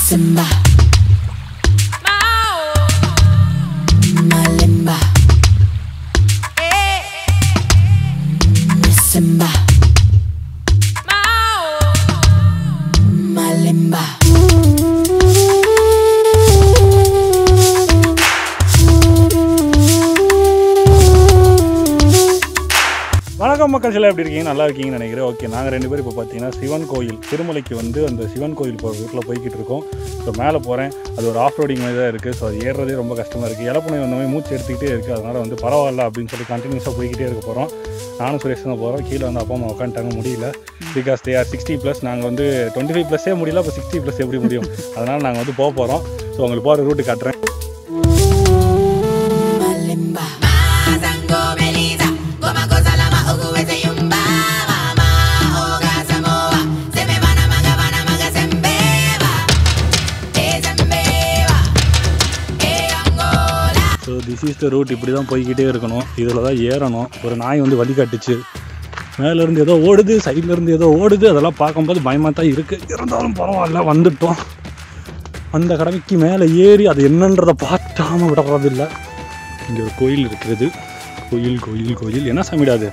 Simba. Malimba. Simba. Malimba. வணக்கம் மக்கள் சில எப்படி இருக்கீங்க நல்லா இருக்கீங்கன்னு நினைக்கிறேன் ஓகே நாங்கள் ரெண்டு பேரும் இப்போ பார்த்தீங்கன்னா சிவன் கோயில் திருமலைக்கு வந்து அந்த சிவன் கோயில் போகிற ரூட்டில் போய்கிட்டு இருக்கோம் ஸோ மேலே போகிறேன் அது ஒரு ஆஃப் ரோடிங் மாதிரி தான் இருக்குது ஸோ அது ஏறுறதே ரொம்ப கஷ்டமாக இருக்குது இலப்புனை வந்த மாதிரி மூச்சு எடுத்துக்கிட்டே இருக்குது அதனால் வந்து பரவாயில்ல அப்படின்னு சொல்லி கண்டினியூஸாக போய்கிட்டே இருக்க போகிறோம் நானும் சுரேஷ் தான் போகிறோம் கீழே வந்து அப்பா அம்மா உட்காந்துட்டாங்க முடியல because they are sixty plus நாங்கள் வந்து டுவெண்ட்டி ஃபைவ் ப்ளஸே முடியல அப்போ சிக்ஸ்டி ப்ளஸ் எப்படி முடியும் அதனால் நாங்கள் வந்து போக போகிறோம் ஸோ உங்களுக்கு போகிற ரூட்டு காட்டுறேன் Malimba. Mazango Beliza, Goma Gozalama Uguweze Yumba, Mama Oga Samoa, Semebana Maga Bana Maga Sembeba, E Sembeba, E Angola. So this is the route இப்படி தான் போய்கிட்டே இருக்கணும் இதில் தான் ஏறணும் ஒரு நாய் வந்து வழி காட்டுச்சு மேலேருந்து ஏதோ ஓடுது சைட்லேருந்து ஏதோ ஓடுது அதெல்லாம் பார்க்கும்போது பயமாக தான் இருக்குது இருந்தாலும் பரவாயில்ல வந்துட்டோம் அந்த கடமைக்கு மேலே ஏறி அது என்னன்றதை பார்க்காம விடறதில்ல இங்கே ஒரு கோயில் இருக்கிறது கோயில் கோயில் கோயில் என்ன சாமிடா அது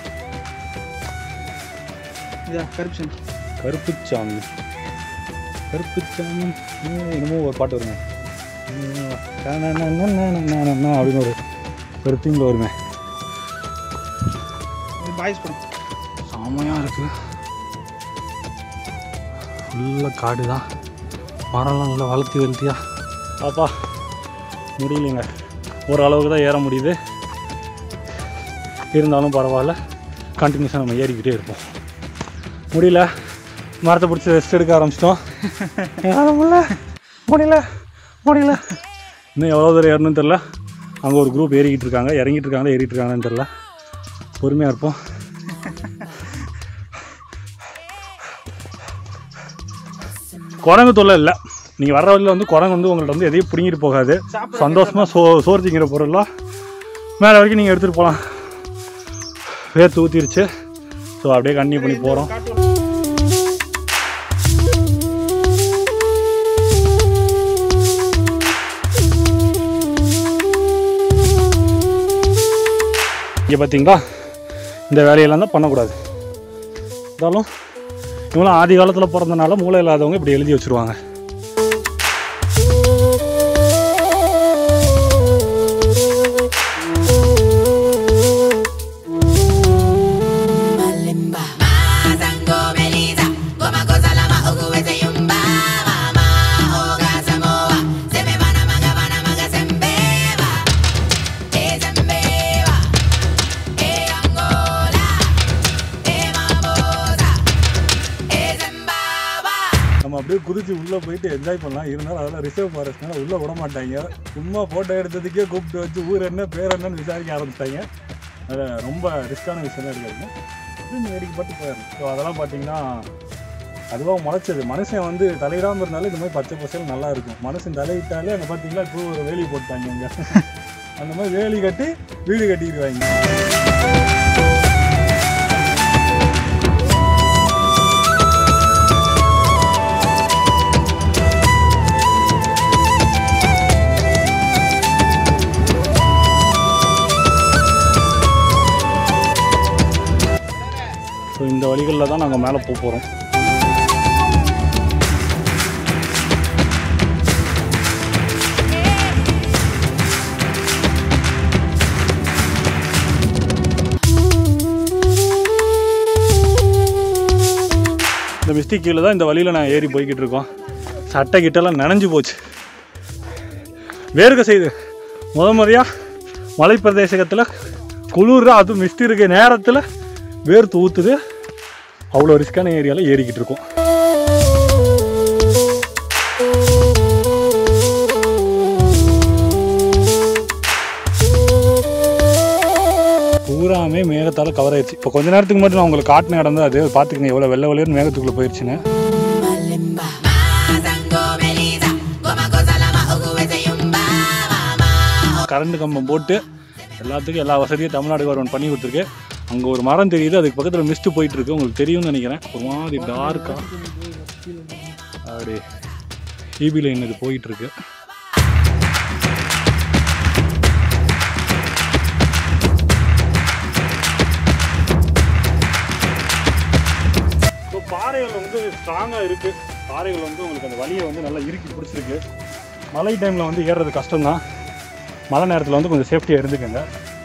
இதா கரப்ஷன் கருப்புச்சாமி கருப்புச்சாமி ம், என்னமோ ஒரு பாட்டு வருமே ம், அப்படின்னு ஒரு ஒரு தீமில் வருமே பாய்ஸ் படம் செமையாக இருக்கு ஃபுல்லாக காடு தான் மரம்லாம் நல்லா வளர்த்தி வளர்த்தியா பாப்பா முடியலைங்க ஓரளவுக்கு தான் ஏற முடியுது இருந்தாலும் பரவாயில்ல கண்டினியூஸாக நம்ம ஏறிக்கிட்டே இருப்போம் முடியல மரத்தை பிடிச்சி ரெஸ்ட் எடுக்க ஆரம்பிச்சிட்டோம் என்னால் முடியல முடியல முடியல இன்னும் எவ்வளோ தூரம் ஏறணும்னு தெரில அங்கே ஒரு குரூப் ஏறிக்கிட்டு இருக்காங்க இறங்கிட்டு இருக்காங்களா ஏறிட்டு இருக்காங்கன்னு தெரில பொறுமையாக இருப்போம் குரங்கு தொல்லை இல்லை நீங்கள் வர்ற வழியில் வந்து குரங்கு வந்து உங்கள்ட்ட வந்து எதையும் பிடுங்கிட்டு போகாது சந்தோஷமாக சோ சோறு திங்கிற பொருள்லாம் மேலே வரைக்கும் நீங்கள் எடுத்துகிட்டு போகலாம் வேர்த்து ஊற்றிருச்சு ஸோ அப்படியே கண்டினியூ பண்ணி போகிறோம் இங்கே பார்த்தீங்களா இந்த வேலையெல்லாம் தான் பண்ணக்கூடாது இருந்தாலும் இவங்களாம் ஆதி காலத்தில் பிறந்தனால மூளை இல்லாதவங்க இப்படி எழுதி வச்சுருவாங்க Malimba. Mazango Beliza, Goma Gozalama Uguweze Yumba, Mama Oga Samoa, Semebana Maga Bana Maga Sembeba, E Sembeba, E Angola, E Mabosa, E Zimbabwe. நம்ம அப்படியே குதிச்சு உள்ளே போயிட்டு என்ஜாய் பண்ணலாம் இருந்தாலும் அதெல்லாம் ரிசர்வ் ஃபாரஸ்ட்னால உள்ளே விட மாட்டாங்க சும்மா ஃபோட்டோ எடுத்ததுக்கே கூப்பிட்டு வச்சு ஊர் என்ன பேர் என்னன்னு விசாரிக்க ஆரம்பிச்சிட்டாங்க அதில் ரொம்ப ரிஸ்க்கான விஷயம் தான் இருக்காதுங்க அப்படின்னு வேடிக்கை பட்டு போயிடணும் ஸோ அதெல்லாம் பார்த்தீங்கன்னா அதுவாக முளைச்சது மனுஷன் வந்து தலையிடாமல் இருந்தாலும் இந்த மாதிரி பச்சை பசல் நல்லா இருக்கும் மனுஷன் தலையிட்டாலே அங்கே பார்த்தீங்களா இப்போ ஒரு வேலி போட்டாங்க இங்கே அந்த மாதிரி வேலி கட்டி வீடு கட்டிடுவாங்க ஸோ இந்த வழிகளில் தான் நாங்கள் மேலே போக போகிறோம் இந்த மிஸ்டேக் கீழே தான் இந்த வழியில் நான் ஏறி போய்கிட்டு இருக்கோம் சட்டை கிட்டலாம் நனைஞ்சு போச்சு வேர்க்க செய்யுது முத முறையாக மலைப்பிரதேசத்தில் குளிர் அதுவும் மிஸ்ட் இருக்க நேரத்தில் வேர்த்து ஊற்றுது அவ்வளோ ரிஸ்க்கான ஏரியாவில் ஏறிக்கிட்டு இருக்கோம் பூராமே மேகத்தால் கவர் ஆயிடுச்சு இப்போ கொஞ்ச நேரத்துக்கு மட்டும் நான் உங்களுக்கு காட்டின இடம் தான் அது பார்த்துக்கங்க எவ்வளோ வெள்ளை வெள்ளையர்னு மேகத்துக்குள்ளே போயிடுச்சுன்னு Malimba. Mazango Beliza, Goma Gozalama Uguweze Yumba, Mama current கம்பம் போட்டு எல்லாத்துக்கும் எல்லா வசதியும் தமிழ்நாடு கவர்மெண்ட் பண்ணி கொடுத்துருக்கு அங்கே ஒரு மரம் தெரியுது அதுக்கு பக்கத்தில் மிஸ்ட்டு போயிட்டு இருக்கு உங்களுக்கு தெரியும்னு நினைக்கிறேன் ஒரு மாதிரி டார்க்காக அப்படி ஈபி லைன் இது போயிட்டுருக்கு ஸோ பாறைகள் வந்து ஸ்ட்ராங்காக இருக்குது பாறைகள் வந்து உங்களுக்கு அந்த வலியை வந்து நல்லா இறுக்கி பிடிச்சிருக்கு மழை டைமில் வந்து ஏறுறது கஷ்டம்தான் மழை நேரத்தில் வந்து கொஞ்சம் சேஃப்டியாக இருந்துக்கங்க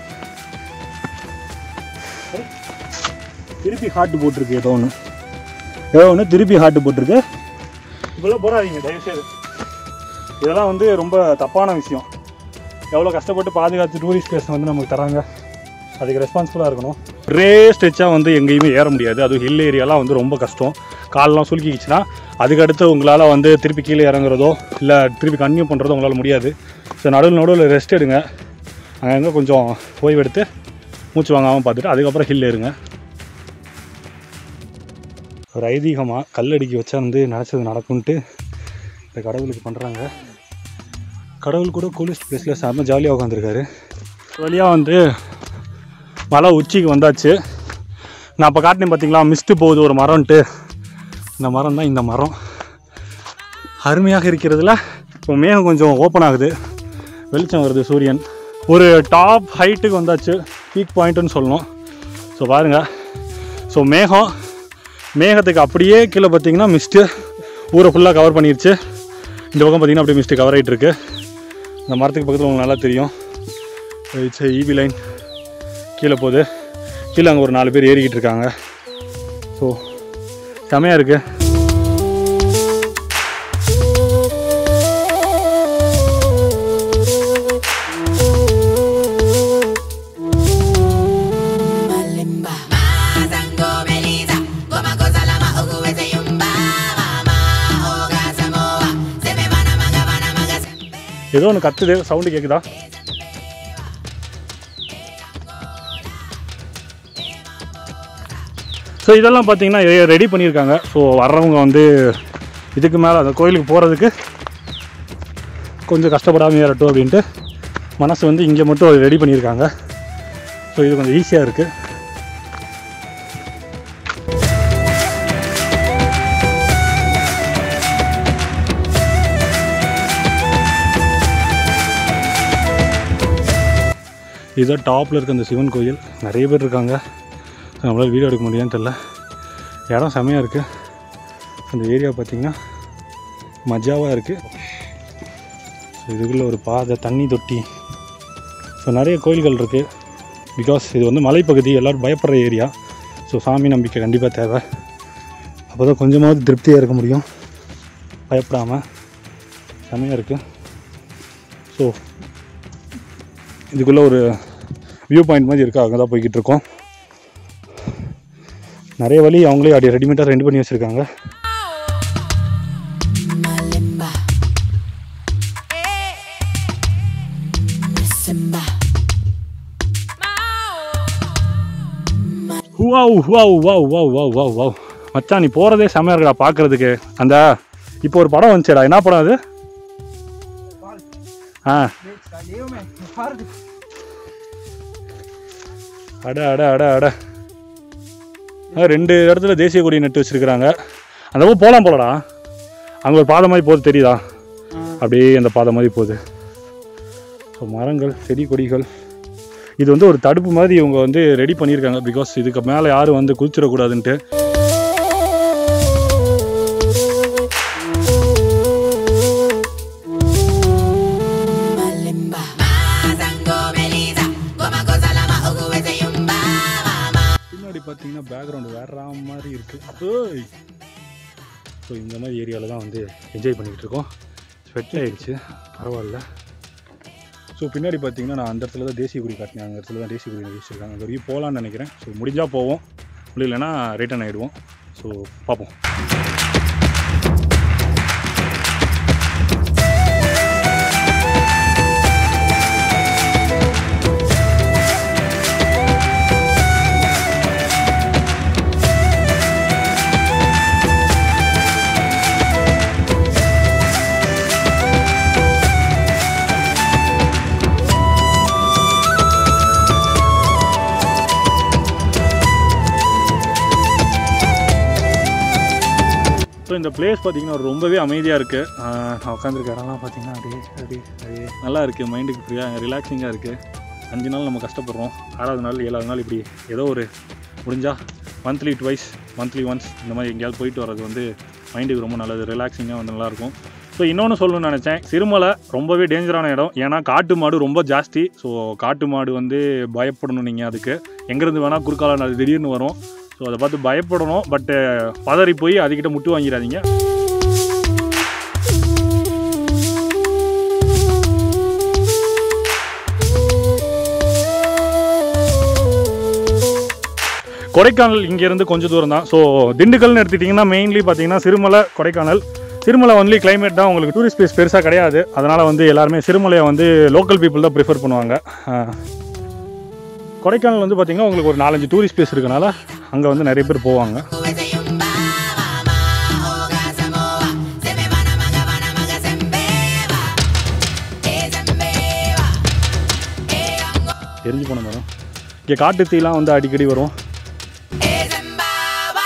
திருப்பி ஹார்ட் போட்டிருக்கு ஏதோ ஒன்று ஏதோ ஒன்று திருப்பி ஹார்ட் போட்டிருக்கு இப்போல்லாம் போடாதீங்க தயவுசெய்து இதெல்லாம் வந்து ரொம்ப தப்பான விஷயம் எவ்வளோ கஷ்டப்பட்டு பாதுகாத்து டூரிஸ்ட் பிளேஸ் வந்து நமக்கு தராங்க அதுக்கு ரெஸ்பான்சிபிளாக இருக்கணும் ஒரே ஸ்ட்ரெச்சாக வந்து எங்கேயுமே ஏற முடியாது அதுவும் ஹில் ஏரியாலாம் வந்து ரொம்ப கஷ்டம் கால்லாம் சுருக்கிக்கிச்சுன்னா அதுக்கடுத்து உங்களால் வந்து திருப்பி கீழே இறங்குறதோ இல்லை திருப்பி கன்டினியூ பண்ணுறதோ உங்களால் முடியாது ஸோ நடுவில் நடுவில் ரெஸ்ட் எடுங்க அங்கங்கே கொஞ்சம் ஓய்வெடுத்து மூச்சு வாங்காமல் பார்த்துட்டு அதுக்கப்புறம் ஹில் ஏறுங்க ஒரு ஐதீகமாக கல்லடிக்கி வச்சா வந்து நினச்சது நடக்கும்ன்ட்டு இந்த கடவுளுக்கு பண்ணுறாங்க கடவுள் கூட கூலிஸ்ட் பிளேஸில் செம்ம ஜாலியாக உட்காந்துருக்காரு வழியாக வந்து மலை உச்சிக்கு வந்தாச்சு நான் இப்போ காட்டினேன் பார்த்தீங்களா மிஸ்ட்டு போகுது ஒரு மரம்ன்ட்டு இந்த மரம் தான் இந்த மரம் அருமையாக இருக்கிறதுல இப்போ மேகம் கொஞ்சம் ஓப்பன் ஆகுது வெளிச்சம் வருது சூரியன் ஒரு டாப் ஹைட்டுக்கு வந்தாச்சு பீக் பாயிண்ட்டுன்னு சொல்லணும் ஸோ பாருங்கள் ஸோ மேகம் மேகத்துக்கு அப்படியே கீழே பார்த்தீங்கன்னா மிஸ்ட்டு ஊரை ஃபுல்லாக கவர் பண்ணிருச்சு இந்த பக்கம் பார்த்தீங்கன்னா அப்படியே மிஸ்ட்டு கவர் ஆகிட்டு இருக்கு இந்த மரத்துக்கு பக்கத்தில் உங்களுக்கு நல்லா தெரியும் இட்ஸ் ஈபி லைன் கீழே போகுது கீழே அங்கே ஒரு நாலு பேர் ஏறிக்கிட்டு இருக்காங்க ஸோ செமையாக இருக்குது Malimba. Mazango Beliza, Goma Kozalama Uguweze Yumba, Mama Oga Samoa, Sebe Vana Maga Vana Maga Sembe. ஏதோ ஒன்று கத்துது சவுண்டு கேட்குதா ஸோ இதெல்லாம் பார்த்தீங்கன்னா ரெடி பண்ணியிருக்காங்க ஸோ வர்றவங்க வந்து இதுக்கு மேலே அந்த கோயிலுக்கு போகிறதுக்கு கொஞ்சம் கஷ்டப்படாமல் ஏறட்டும் அப்படின்ட்டு மனசு வந்து இங்கே மட்டும் ரெடி பண்ணியிருக்காங்க ஸோ இது கொஞ்சம் ஈஸியாக இருக்குது இதுதான் டாப்பில் இருக்க அந்த சிவன் கோயில் நிறைய பேர் இருக்காங்க நம்மளால் வீடியோ எடுக்க முடியான்னு தெரில இடம் செமையாக இருக்குது அந்த ஏரியா பார்த்திங்கன்னா மஜாவாக இருக்குது ஸோ இதுக்குள்ளே ஒரு பாதை தண்ணி தொட்டி ஸோ நிறைய கோயில்கள் இருக்குது பிகாஸ் இது வந்து மலைப்பகுதி எல்லோரும் பயப்படுற ஏரியா ஸோ சாமி நம்பிக்கை கண்டிப்பாக தேவை அப்போ தான் கொஞ்சமாவது திருப்தியாக இருக்க முடியும் பயப்படாமல் செமையாக இருக்குது ஸோ இதுக்குள்ளே ஒரு வியூ பாயிண்ட் மாதிரி இருக்குது அங்கே தான் போய்கிட்டு இருக்கோம் நிறைய வழி அவங்களே அப்படி ரெடிமேடாக ரெடி பண்ணி வச்சுருக்காங்க Malimba. Simba. Wow wow wow wow wow wow wow மச்சான் நீ போகிறதே செம்மையாக இருக்குடா பார்க்குறதுக்கு அந்த இப்போ ஒரு படம் வந்துச்சேடா என்ன படம் அது ஆ அட அட அட அட ஆ, ரெண்டு இடத்துல தேசிய கொடி நட்டு வச்சிருக்கிறாங்க அந்த பக்கம் போகலாம் போலடா அங்கே ஒரு பாதை மாதிரி போகுது தெரியுதா அப்படியே அந்த பாதை மாதிரி போகுது ஸோ மரங்கள் செடி கொடிகள் இது வந்து ஒரு தடுப்பு மாதிரி இவங்க வந்து ரெடி பண்ணியிருக்காங்க பிகாஸ் இதுக்கு மேலே யாரும் வந்து குதிச்சிடக்கூடாதுன்ட்டு Malimba. Mazango Beliza, Goma Kozalama Uguweze Yumba, Mama பின்னாடி பார்த்தீங்கன்னா பேக்ரவுண்டு வேற மாதிரி இருக்குது ஸோ இந்த மாதிரி ஏரியாவில் தான் வந்து என்ஜாய் பண்ணிக்கிட்டு இருக்கோம் ஸ்வெட் ஆயிடுச்சு பரவாயில்ல ஸோ பின்னாடி பார்த்தீங்கன்னா நான் அந்த இடத்துல தான் தேசிய கொடி காட்டினேன் அந்த இடத்துல தான் தேசிய கொடி வச்சுருக்காங்க அந்த வரைக்கும் போகலான்னு நினைக்கிறேன் ஸோ முடிஞ்சால் போவோம் முடியலன்னா ரிட்டர்ன் ஆகிடுவோம் ஸோ பார்ப்போம் ஸோ இந்த பிளேஸ் பார்த்தீங்கன்னா ரொம்பவே அமைதியாக இருக்குது நான் உட்காந்துருக்க இடம்லாம் பார்த்தீங்கன்னா அப்படியே அப்படியே அப்படியே நல்லா இருக்குது மைண்டுக்கு ஃப்ரீயாக ரிலாக்ஸிங்காக இருக்குது அஞ்சு நாள் நம்ம கஷ்டப்படுறோம் ஆறாவது நாள் ஏழாவது நாள் இப்படி ஏதோ ஒரு முடிஞ்சால் மந்த்லி ட்வைஸ் மந்த்லி ஒன்ஸ் இந்த மாதிரி எங்கேயாவது போயிட்டு வர்றது வந்து மைண்டுக்கு ரொம்ப நல்லது ரிலாக்ஸிங்காக வந்து நல்லாயிருக்கும் ஸோ இன்னொன்று சொல்லணும்னு நினச்சேன் சிறுமலை ரொம்பவே டேஞ்சரான இடம் ஏன்னா காட்டு மாடு ரொம்ப ஜாஸ்தி ஸோ காட்டு மாடு வந்து பயப்படணும் நீங்கள் அதுக்கு எங்கேருந்து வேணால் குறுக்கால அது திடீர்னு வரும் ஸோ அதை பார்த்து பயப்படணும் பட்டு பதறி போய் அதுக்கிட்ட முட்டு வாங்கிடாதீங்க கொடைக்கானல் இங்கேருந்து கொஞ்சம் தூரம் தான் ஸோ திண்டுக்கல்னு எடுத்துட்டிங்கன்னா மெயின்லி பார்த்தீங்கன்னா சிறுமலை கொடைக்கானல் சிறுமலை ஒன்லி climate தான் உங்களுக்கு டூரிஸ்ட் பிளேஸ் பெருசாக கிடையாது அதனால் வந்து எல்லாருமே சிறுமலையை வந்து லோக்கல் பீப்புள் தான் ப்ரிஃபர் பண்ணுவாங்க ஆஹ், கொடைக்கானல் வந்து பார்த்திங்கன்னா உங்களுக்கு ஒரு நாலஞ்சு டூரிஸ்ட் பிளேஸ் இருக்கனால அங்கே வந்து நிறைய பேர் போவாங்க Uwezeyumba, mama, oga Samoa. Seme vana maga vana maga sembeva. Eh, sembeva. Eh, ango. எரிஞ்சு போன மரம் இங்கே காட்டு தீலாம் வந்து அடிக்கடி வரும் Eh, sembaba.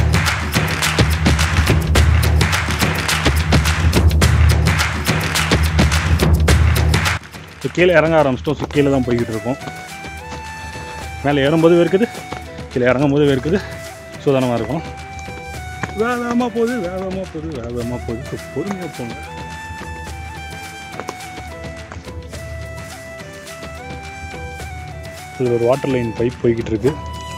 ஸோ கீழே இறங்க ஆரம்பிச்சிட்டோம் ஸோ கீழே தான் போய்கிட்டு இருக்கோம் மேலே ஏறும்போது இருக்குது கீழே இறங்கும் போது இருக்குது சூதானமாக இருக்கும் வேகமாக போகுது வேகமாக போகுது வேகமாக போகுது ஸோ பொறுமையாக போங்க இது ஒரு வாட்டர் லைன் பைப் போய்கிட்டு இருக்கு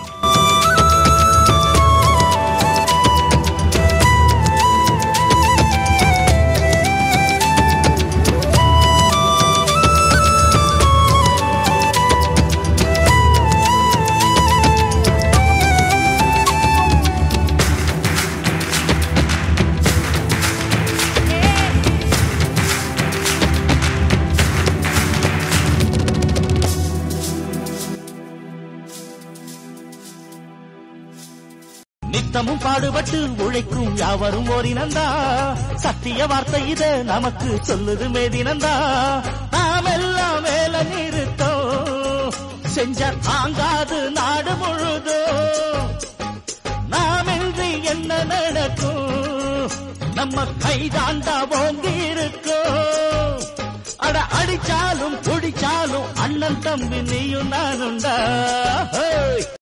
நித்தமும் பாடுபட்டு உழைக்கும் யாவரும் ஓரினந்தா சத்திய வார்த்தை இத நமக்கு சொல்லுது மேதினந்தா நாம் எல்லாம் மேல நிறுத்தோம் செஞ்ச தாங்காது நாடு முழுதும் நாம் இன்றி என்ன நடக்கும் நம்ம கைதாண்டா ஓங்கி இருக்கும் அட அடிச்சாலும் புடிச்சாலும் அண்ணன் தம்பி நீயும் நானுண்டா ஹே!